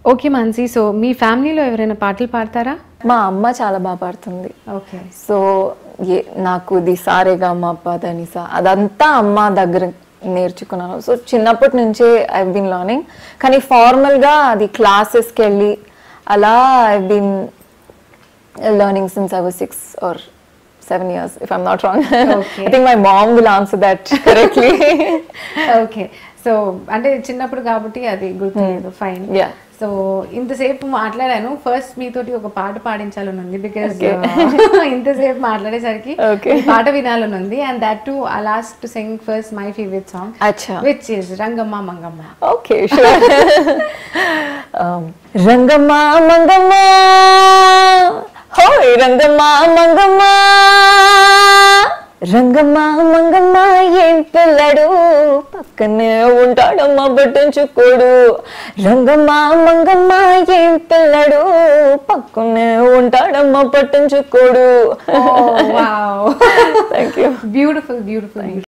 Okay Mansi so మీ ఫ్యామిలీలో ఎవరైనా పాటలు పాడతారా మా అమ్మ చాలా బాగా పాడుతుంది ఓకే సో ఏ నాకు ఇది సారేగా మా అప్ప ధనిసా అదంతా అమ్మ దగ్గర నేర్చుకున్నాను సో చిన్నప్పటి నుంచే ఐ బీన్ లర్నింగ్ కానీ ఫార్మల్గా అది క్లాసెస్కి వెళ్ళి అలా I been learning since I was six or seven years if I'm not wrong Okay. I think my mom will answer that correctly okay so అంటే చిన్నప్పుడు కాబట్టి అది గుర్తులేదు ఫైన్ Yeah. సో ఇంతసేపు మాట్లాడాను ఫస్ట్ మీతోటి ఒక పాట పాడించాలని ఉంది బికాస్ ఇంతసేపు మాట్లాడేసరికి Okay. ఈ పాట వినాలని ఉంది and that too I last to sing first my favourite song అచ్చా which is Rangamma Mangamma okay sure Rangamma Mangamma హోయ్ రంగమ్మా మంగమ్మ రంగమ్మా మంగమ్మ ఏం పిల్లడు పక్కనే ఉంటాడమ్మా పట్టించుకోడు రంగమ్మా మంగమ్మ ఏం పిల్లడు పక్కనే ఉంటాడమ్మా పట్టించుకోడు wow thank you beautiful beautiful